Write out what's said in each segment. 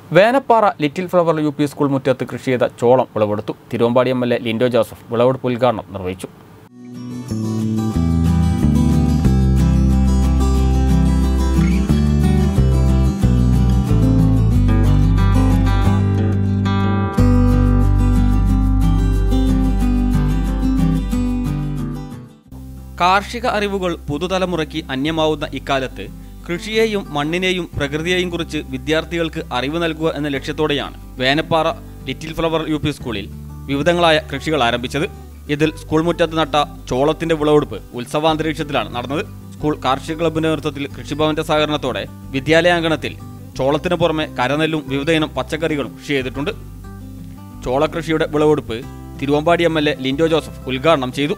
Venappara little flower U P school മുറ്റത്ത് കൃഷി ചെയ്ത ചോളം വിളവെടുത്തു Thiruvambady M L A Lindo Joseph വിളവെടുപ്പ് ഉദ്ഘാടനം നിർവഹിച്ചു കാർഷിക അറിവുകൾ പുതുതലമുറയ്ക്ക് അന്യമാവുന്ന ഇക്കാലത്ത് കൃഷിയെയും മണ്ണിനെയും പ്രകൃതിയെയും കുറിച്ച് വിദ്യാർത്ഥികൾക്ക് അറിവ് നൽകുക എന്ന ലക്ഷ്യത്തോടെയാണ് Venappara little flower U P സ്കൂളിൽ വിവിധങ്ങളായ കൃഷികൾ ആരംഭിച്ചത് ഇതിൽ സ്കൂൾ മുറ്റത്ത് നട്ട ചോളത്തിന്റെ വിളവെടുപ്പ് ഉത്സവാന്തരീക്ഷത്തിലാണ് നടന്നത് സ്കൂൾ കാർഷിക ക്ലബിന്റെ നേതൃത്വത്തിൽ കൃഷിഭവന്റെ സഹകരണത്തോടെ വിദ്യാലയാങ്കണത്തിൽ ചോളത്തിന് പുറമെ കരനെല്ലും വിവിധയിനം പച്ചക്കറികളും കൃഷി ചെയ്തിട്ടുണ്ട് ചോളകൃഷിയുടെ വിളവെടുപ്പ് Thiruvambady M L A Lindo Joseph ഉദ്ഘാടനം ചെയ്തു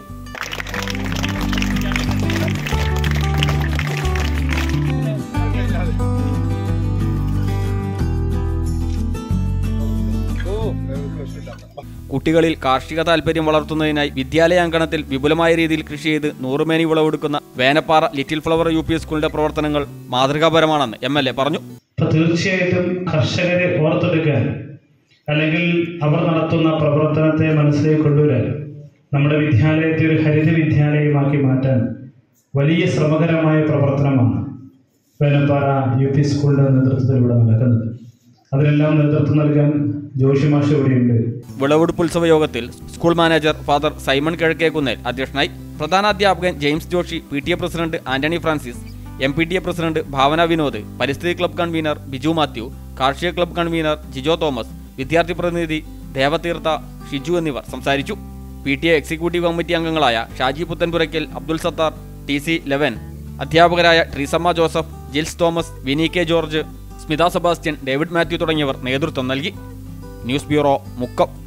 കുട്ടികളിൽ കാർഷിക താൽപര്യം വളർത്തുന്നതിനായി വിദ്യാലയാങ്കണത്തിൽ വിപുലമായ രീതിയിൽ കൃഷി ചെയ്ത് നൂറുമേനി വിളവെടുക്കുന്ന Venappara little flower U P സ്കൂളിന്റെ പ്രവർത്തനങ്ങൾ മാതൃകാപരമാണെന്ന് എം എൽ എ പറഞ്ഞു അപ്പൊ തീർച്ചയായിട്ടും കർഷകരെ ഓർത്തെടുക്കാൻ അല്ലെങ്കിൽ അവർ നടത്തുന്ന പ്രവർത്തനത്തെ മനസ്സിലേക്ക് കൊണ്ടുവരാൻ നമ്മുടെ വിദ്യാലയത്തെ ഒരു ഹരിത വിദ്യാലയമാക്കി മാറ്റാൻ വലിയ ശ്രമകരമായ പ്രവർത്തനമാണ് വേനപ്പാറ യു പി സ്കൂളിന്റെ നേതൃത്വത്തിലൂടെ നടക്കുന്നത് അതിനെല്ലാം നേതൃത്വം നൽകാൻ ജോഷി മാഷ് ഇവിടെയുണ്ട് വിളവെടുപ്പ് ഉത്സവ യോഗത്തിൽ school manager father Simon Kizhakkekunnel അധ്യക്ഷനായി പ്രധാനാധ്യാപകൻ James Joshy P T A president Antony Francis M P T A president Bhavana Vinod പരിസ്ഥിതി ക്ലബ് കൺവീനർ ബിജു മാത്യു കാർഷിക ക്ലബ് കൺവീനർ ജിജോ തോമസ് വിദ്യാർത്ഥി പ്രതിനിധി ദേവതീർത്ഥ ഷിജു എന്നിവർ സംസാരിച്ചു P T A executive committee അംഗങ്ങളായ ഷാജി പുത്തൻപുരയ്ക്കൽ അബ്ദുൽ സത്താർ ടി സി ലെവൻ അധ്യാപകരായ ട്രീസമ്മ ജോസഫ് ജിൽസ് തോമസ് വിനി കെ ജോർജ് സ്മിത സെബാസ്റ്റ്യൻ ഡേവിഡ് മാത്യു തുടങ്ങിയവർ നേതൃത്വം നൽകി ന്യൂസ് ബ്യൂറോ മുക്കം